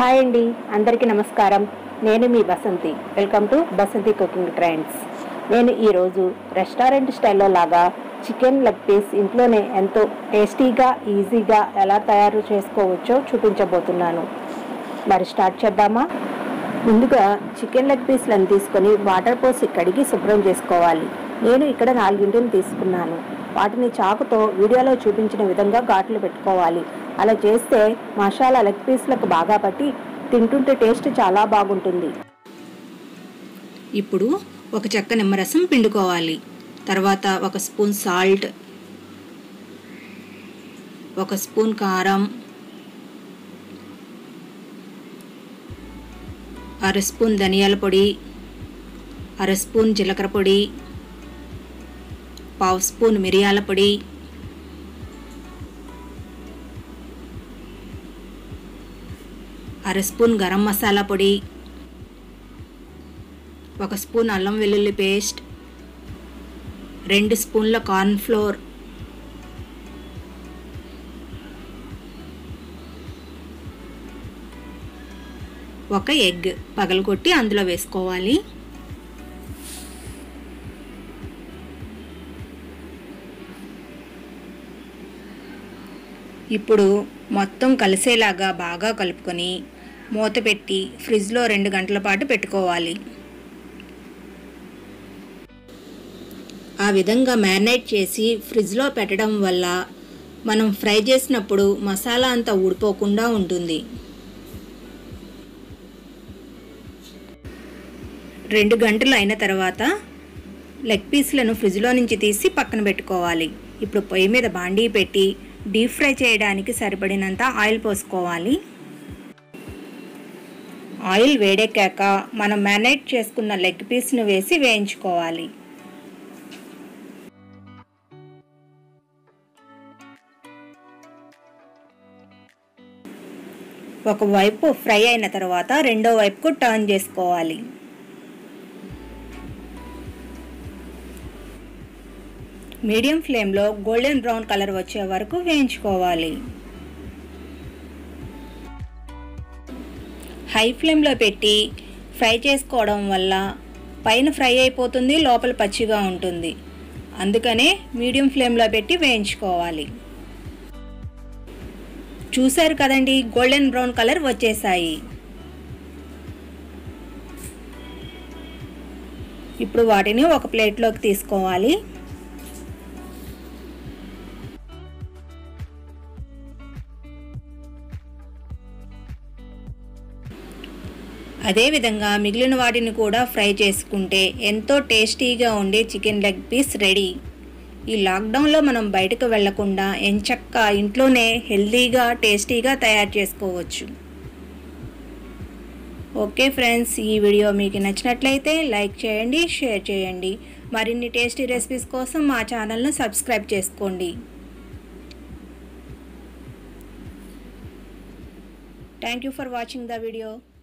hi అండి అందరికీ నమస్కారం నేను మీ Basanti welcome to Basanti cooking trends నేను ఈరోజు రెస్టారెంట్ స్టైల్లో లాగా చికెన్ లెగ్ పీస్ ఇంట్లోనే ఎంతో టేస్టీగా ఈజీగా ఎలా తయారు చేసుకోవచ్చో చూపించబోతున్నాను మరి స్టార్ట్ చేద్దామా ముందుగా చికెన్ లెగ్ పీస్లను తీసుకొని వాటర్ పోసి కడిగి శుభ్రం చేసుకోవాలి నేను ఇక్కడ నాలుగింటిని తీసుకున్నాను వాటిని చాకుతో వీడియోలో చూపించిన విధంగా ఘాట్లు పెట్టుకోవాలి అలా చేస్తే మసాలా లెగ్ పీస్లకు బాగా పట్టి తింటుంటే టేస్ట్ చాలా బాగుంటుంది ఇప్పుడు ఒక చెక్క నిమ్మరసం పిండుకోవాలి తర్వాత ఒక స్పూన్ సాల్ట్ ఒక స్పూన్ కారం అర స్పూన్ ధనియాల పొడి అర స్పూన్ జీలకర్ర పొడి పావు స్పూన్ మిరియాల పొడి అర స్పూన్ గరం మసాలా పొడి ఒక స్పూన్ అల్లం వెల్లుల్లి పేస్ట్ రెండు స్పూన్ల కార్న్ ఫ్లోర్ ఒక ఎగ్ పగలగొట్టి అందులో వేసుకోవాలి ఇప్పుడు మొత్తం కలిసేలాగా బాగా కలుపుకొని మూత పెట్టి ఫ్రిడ్జ్లో రెండు గంటల పాటు పెట్టుకోవాలి ఆ విధంగా మ్యారినేట్ చేసి ఫ్రిడ్జ్లో పెట్టడం వల్ల మనం ఫ్రై చేసినప్పుడు మసాలా అంతా ఊడిపోకుండా ఉంటుంది రెండు గంటలు అయిన తర్వాత లెగ్ పీస్లను ఫ్రిడ్జ్లో నుంచి తీసి పక్కన పెట్టుకోవాలి ఇప్పుడు పొయ్యి మీద బాండీ పెట్టి డీప్ ఫ్రై చేయడానికి సరిపడినంత ఆయిల్ పోసుకోవాలి ఆయిల్ వేడెక్కాక మనం మ్యారినేట్ చేసుకున్న లెగ్ పీస్ను వేసి వేయించుకోవాలి ఒకవైపు ఫ్రై అయిన తర్వాత రెండో వైపుకు టర్న్ చేసుకోవాలి మీడియం ఫ్లేమ్లో గోల్డెన్ బ్రౌన్ కలర్ వచ్చే వరకు వేయించుకోవాలి హై ఫ్లేమ్లో పెట్టి ఫ్రై చేసుకోవడం వల్ల పైన ఫ్రై అయిపోతుంది లోపల పచ్చిగా ఉంటుంది అందుకనే మీడియం ఫ్లేమ్లో పెట్టి వేయించుకోవాలి చూశారు కదండి గోల్డెన్ బ్రౌన్ కలర్ వచ్చేసాయి ఇప్పుడు వాటిని ఒక ప్లేట్లోకి తీసుకోవాలి అదేవిధంగా మిగిలిన వాటిని కూడా ఫ్రై చేసుకుంటే ఎంతో టేస్టీగా ఉండే చికెన్ లెగ్ పీస్ రెడీ ఈ లాక్డౌన్లో మనం బయటకు వెళ్లకుండా ఎంచక్క ఇంట్లోనే హెల్తీగా టేస్టీగా తయారు చేసుకోవచ్చు ఓకే ఫ్రెండ్స్ ఈ వీడియో మీకు నచ్చినట్లయితే లైక్ చేయండి షేర్ చేయండి మరిన్ని టేస్టీ రెసిపీస్ కోసం మా ఛానల్ను సబ్స్క్రైబ్ చేసుకోండి thank you for watching the video